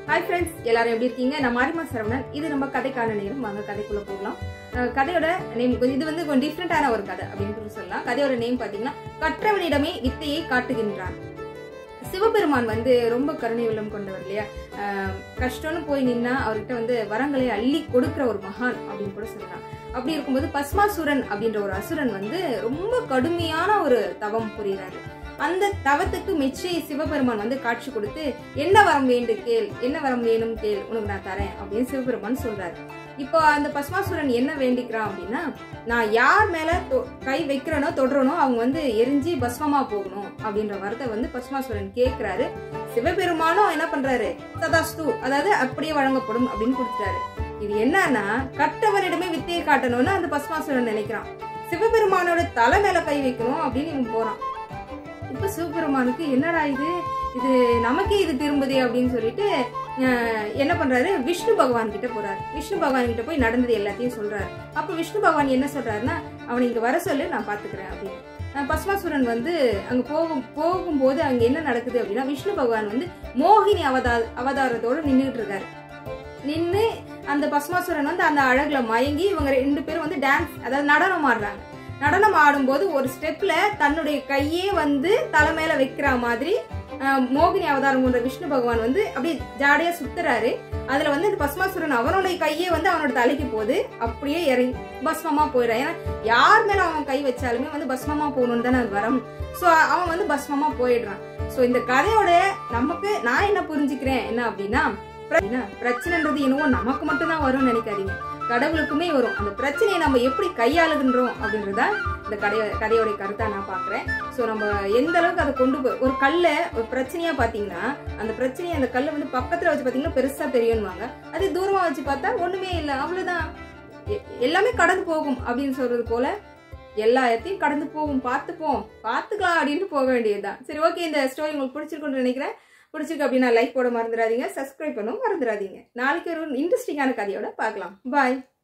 hi friends எல்லாரும் எப்படி இருக்கீங்க நான் மாரிமா சரவணன் இது நம்ம கதைக்கான நேரம் வாங்க கதைக்குள்ள போகலாம் அஹ் கதையோட நேம் இது வந்து கொஞ்சம் டிஃப்ரெண்டான ஒரு கதை அப்படின்னு கூட சொல்லலாம் கதையோட நேம் பார்த்தீங்கன்னா கற்றவனிடமே வித்தையை காட்டுகின்றான் சிவபெருமான் வந்து ரொம்ப கருணை உள்ளம் கொண்டவர் இல்லையா அஹ் கஷ்டம்னு போய் நின்னா அவர்கிட்ட வந்து வரங்களை அள்ளி கொடுக்கிற ஒரு மகான் அப்படின்னு கூட சொல்லலாம் அப்படி இருக்கும்போது பஸ்மாசுரன் அப்படின்ற ஒரு அசுரன் வந்து ரொம்ப கடுமையான ஒரு தவம் புரிகிறாரு அந்த தவத்துக்கு மெச்சி சிவபெருமான் வந்து காட்சி கொடுத்து என்ன வரம் வேண்டு கேள் என்ன வரம் வேணும் கேள் உனக்கு நான் தரேன் அப்படின்னு சிவபெருமான் சொல்றாரு இப்போ அந்த பஸ்மாசுரன் என்ன வேண்டிக்கிறான் அப்படின்னா நான் யார் மேல தொ- கை வைக்கிறனோ தொடுறனோ அவங்க வந்து எரிஞ்சு பஸ்மமா போகணும் அப்படின்ற வரத்தை வந்து பஸ்மாசுரன் கேட்கிறாரு சிவபெருமானும் என்ன பண்றாரு சதாஸ்து அதாவது அப்படியே வழங்கப்படும் அப்படின்னு கொடுத்துட்டாரு இது என்னன்னா கட்டவரிடமே வித்தையை காட்டணும்னு அந்த பஸ்மாசுரன் நினைக்கிறான் சிவபெருமானோட தலை மேல கை வைக்கணும் அப்படின்னு இவன் போறான் இப்ப சிவபெருமானுக்கு என்னடா இது இது நமக்கே இது திரும்புதே அப்படின்னு சொல்லிட்டு அஹ், என்ன பண்றாரு விஷ்ணு பகவான் கிட்ட போறாரு விஷ்ணு பகவான் கிட்ட போய் நடந்தது எல்லாத்தையும் சொல்றாரு அப்ப விஷ்ணு பகவான் என்ன சொல்றாருன்னா அவனை இங்க வர சொல்லு நான் பாத்துக்கிறேன் அப்படின்னு அஹ், பஸ்மாசுரன் வந்து அங்க போகும் போகும்போது அங்க என்ன நடக்குது அப்படின்னா விஷ்ணு பகவான் வந்து மோகினி அவதார அவதாரத்தோட நின்றுட்டு இருக்காரு நின்று அந்த பஸ்மாசுரன் வந்து அந்த அழகுல மயங்கி இவங்க ரெண்டு பேரும் வந்து டான்ஸ் அதாவது நடனம் ஆடுறாங்க நடனம் ஆடும்போது ஒரு ஸ்டெப்ல தன்னுடைய கையே வந்து தலை மேல வைக்கிற மாதிரி அஹ், மோகினி அவதாரம் கொண்ட விஷ்ணு பகவான் வந்து அப்படியே ஜாடையா சுத்துறாரு அதுல வந்து இந்த பஸ்மாசுரன் அவனுடைய கையே வந்து அவனோட தலைக்கு போகுது அப்படியே இறங்கி பஸ்மமா போயிடுறான் ஏன்னா யார் மேல அவன் கை வச்சாலுமே வந்து பஸ்மமா போகணும்னு தானே அது வரும் சோ அவன் வந்து பஸ்மமா போயிடுறான் சோ இந்த கதையோட நமக்கு நான் என்ன புரிஞ்சுக்கிறேன் என்ன அப்படின்னா அப்படின்னா, பிரச்சனைன்றது என்னவோ நமக்கு மட்டும்தான் வரும்னு நினைக்காதீங்க கடவுளுக்குமே வரும் அந்த பிரச்சனையை நம்ம எப்படி கையாளுகின்றோம் அப்படின்றத இந்த கதைய கதையோட கருத்தா நான் பாக்குறேன் ஸோ நம்ம எந்த அளவுக்கு அதை கொண்டு போய் ஒரு கல்லை ஒரு பிரச்சனையா பாத்தீங்கன்னா அந்த பிரச்சனையை அந்த கல்லை வந்து பக்கத்துல வச்சு பாத்தீங்கன்னா பெருசா தெரியும்வாங்க அது தூரமா வச்சு பார்த்தா ஒண்ணுமே இல்லை அவ்வளவுதான் எ- எல்லாமே கடந்து போகும் அப்படின்னு சொல்றது போல எல்லாத்தையும் கடந்து போகும் பார்த்துப்போம் பார்த்துக்கலாம் அப்படின்ட்டு போக வேண்டியதுதான் சரி ஓகே இந்த ஸ்டோரி உங்களுக்கு பிடிச்சிருக்குன்னு நினைக்கிறேன் பிடிச்சிருக்கு அப்படின்னா லைக் போட மறந்துடாதீங்க சப்ஸ்கிரைப் பண்ணவும் மறந்துடாதீங்க நாளைக்கு ஒரு இன்ட்ரெஸ்டிங்கான கதையோட பார்க்கலாம் பாய்